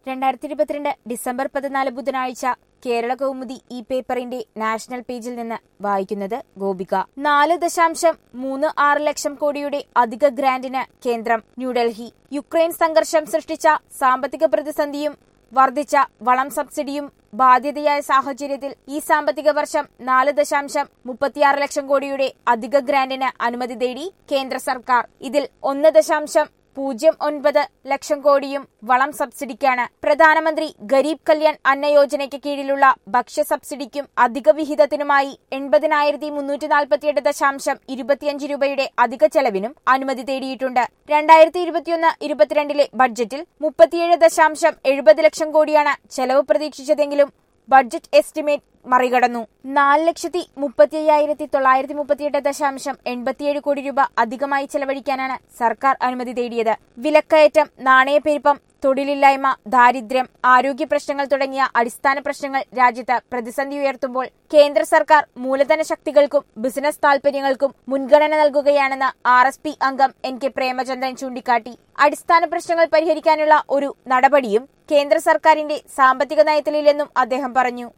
രണ്ടായിരത്തി ഇരുപത്തിരണ്ട് ഡിസംബർ പതിനാല് ബുധനാഴ്ച കേരള കൗമുദി ഈ പേപ്പറിന്റെ നാഷണൽ പേജിൽ നിന്ന് വായിക്കുന്നത് ഗോപിക നാല് ദശാംശം മൂന്ന് ആറ് ലക്ഷം കോടിയുടെ അധിക ഗ്രാന്റിന് കേന്ദ്രം ന്യൂഡൽഹി യുക്രൈൻ സംഘർഷം സൃഷ്ടിച്ച സാമ്പത്തിക പ്രതിസന്ധിയും വർദ്ധിച്ച വളം സബ്സിഡിയും ബാധ്യതയായ സാഹചര്യത്തിൽ ഈ സാമ്പത്തിക വർഷം നാല് ദശാംശം മുപ്പത്തിയാറ് ലക്ഷം കോടിയുടെ അധിക ഗ്രാന്റിന് അനുമതി തേടി കേന്ദ്ര സർക്കാർ ഇതിൽ ഒന്ന് ദശാംശം പൂജ്യം ഒൻപത് ലക്ഷം കോടിയും വളം സബ്സിഡിക്കാണ് പ്രധാനമന്ത്രി ഗരീബ് കല്യാൺ അന്ന യോജനയ്ക്ക് കീഴിലുള്ള ഭക്ഷ്യ സബ്സിഡിക്കും അധിക വിഹിതത്തിനുമായി എൺപതിനായിരത്തി മുന്നൂറ്റി നാൽപ്പത്തിയെട്ട് ദശാംശം ഇരുപത്തിയഞ്ച് രൂപയുടെ അധിക ചെലവിനും അനുമതി തേടിയിട്ടുണ്ട് രണ്ടായിരത്തി ഇരുപത്തിയൊന്ന് ഇരുപത്തിരണ്ടിലെ ബഡ്ജറ്റിൽ മുപ്പത്തിയേഴ് ദശാംശം എഴുപത് ലക്ഷം കോടിയാണ് ചെലവ് പ്രതീക്ഷിച്ചതെങ്കിലും ബഡ്ജറ്റ് എസ്റ്റിമേറ്റ് മറികടന്നു നാല് ലക്ഷത്തി മുപ്പത്തി അയ്യായിരത്തി തൊള്ളായിരത്തി മുപ്പത്തിയെട്ട് ദശാംശം എൺപത്തിയേഴ് കോടി രൂപ അധികമായി ചെലവഴിക്കാനാണ് സർക്കാർ അനുമതി തേടിയത് വിലക്കയറ്റം നാണയപ്പെരുപ്പം തൊഴിലില്ലായ്മ ദാരിദ്ര്യം ആരോഗ്യ പ്രശ്നങ്ങൾ തുടങ്ങിയ അടിസ്ഥാന പ്രശ്നങ്ങൾ രാജ്യത്ത് പ്രതിസന്ധി ഉയർത്തുമ്പോൾ കേന്ദ്ര സർക്കാർ മൂലധന ശക്തികൾക്കും ബിസിനസ് താൽപര്യങ്ങൾക്കും മുൻഗണന നൽകുകയാണെന്ന് ആർ എസ് പി അംഗം എൻ കെ പ്രേമചന്ദ്രൻ ചൂണ്ടിക്കാട്ടി അടിസ്ഥാന പ്രശ്നങ്ങൾ പരിഹരിക്കാനുള്ള ഒരു നടപടിയും കേന്ദ്ര സർക്കാരിന്റെ സാമ്പത്തിക നയത്തിലില്ലെന്നും അദ്ദേഹം പറഞ്ഞു